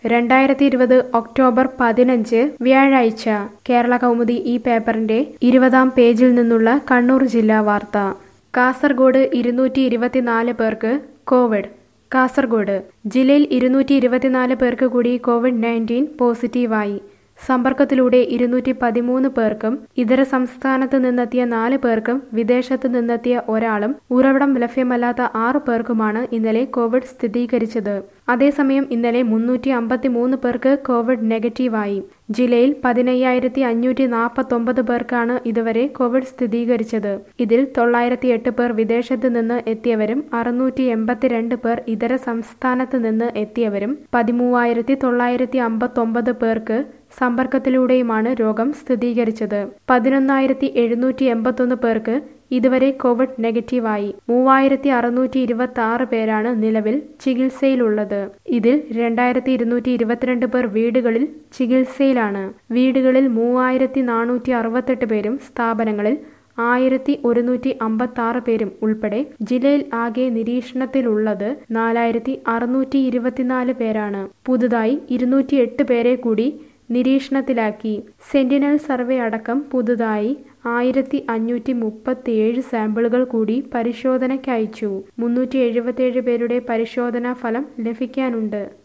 രണ്ടായിരത്തി ഇരുപത് ഒക്ടോബർ പതിനഞ്ച് വ്യാഴാഴ്ച കേരള കൗമുദി ഈ പേപ്പറിന്റെ ഇരുപതാം പേജിൽ നിന്നുള്ള കണ്ണൂർ ജില്ലാ വാർത്ത കാസർഗോഡ് ഇരുന്നൂറ്റി ഇരുപത്തിനാല് പേർക്ക് കോവിഡ് കാസർഗോഡ് ജില്ലയിൽ ഇരുന്നൂറ്റി ഇരുപത്തിനാല് പേർക്ക് കൂടി കോവിഡ് നയൻറ്റീൻ പോസിറ്റീവായി സമ്പർക്കത്തിലൂടെ ഇരുന്നൂറ്റി പതിമൂന്ന് പേർക്കും ഇതര സംസ്ഥാനത്ത് നിന്നെത്തിയ നാല് പേർക്കും വിദേശത്ത് നിന്നെത്തിയ ഒരാളും ഉറവിടം ലഭ്യമല്ലാത്ത ആറ് പേർക്കുമാണ് ഇന്നലെ കോവിഡ് സ്ഥിരീകരിച്ചത് അതേസമയം ഇന്നലെ മുന്നൂറ്റി അമ്പത്തി മൂന്ന് പേർക്ക് കോവിഡ് നെഗറ്റീവായി ജില്ലയിൽ പതിനയ്യായിരത്തി അഞ്ഞൂറ്റി നാൽപ്പത്തൊമ്പത് പേർക്കാണ് ഇതുവരെ കോവിഡ് സ്ഥിരീകരിച്ചത് ഇതിൽ തൊള്ളായിരത്തി എട്ട് പേർ വിദേശത്ത് നിന്ന് എത്തിയവരും അറുന്നൂറ്റി എൺപത്തിരണ്ട് പേർ ഇതര സംസ്ഥാനത്ത് നിന്ന് എത്തിയവരും പതിമൂവായിരത്തി തൊള്ളായിരത്തി അമ്പത്തൊമ്പത് പേർക്ക് സമ്പർക്കത്തിലൂടെയുമാണ് രോഗം സ്ഥിരീകരിച്ചത് പതിനൊന്നായിരത്തി എഴുന്നൂറ്റി എൺപത്തൊന്ന് പേർക്ക് ഇതുവരെ കോവിഡ് നെഗറ്റീവായി മൂവായിരത്തി അറുന്നൂറ്റി ഇരുപത്തി ആറ് പേരാണ് നിലവിൽ ചികിത്സയിലുള്ളത് ഇതിൽ രണ്ടായിരത്തി ഇരുന്നൂറ്റി ഇരുപത്തിരണ്ട് പേർ വീടുകളിൽ ചികിത്സയിലാണ് വീടുകളിൽ മൂവായിരത്തി നാനൂറ്റി അറുപത്തെട്ട് പേരും സ്ഥാപനങ്ങളിൽ ആയിരത്തി ഒരുന്നൂറ്റി അമ്പത്തി ആറ് പേരും ഉൾപ്പെടെ ജില്ലയിൽ ആകെ നിരീക്ഷണത്തിലുള്ളത് നാലായിരത്തി അറുന്നൂറ്റി ഇരുപത്തിനാല് പേരാണ് പുതുതായി ഇരുന്നൂറ്റി എട്ട് പേരെ കൂടി നിരീക്ഷണത്തിലാക്കി സെന്റിനൽ സർവേ അടക്കം പുതുതായി ആയിരത്തി അഞ്ഞൂറ്റി മുപ്പത്തിയേഴ് സാമ്പിളുകൾ കൂടി പരിശോധനയ്ക്കയച്ചു മുന്നൂറ്റി എഴുപത്തിയേഴ് പേരുടെ പരിശോധനാ ഫലം ലഭിക്കാനുണ്ട്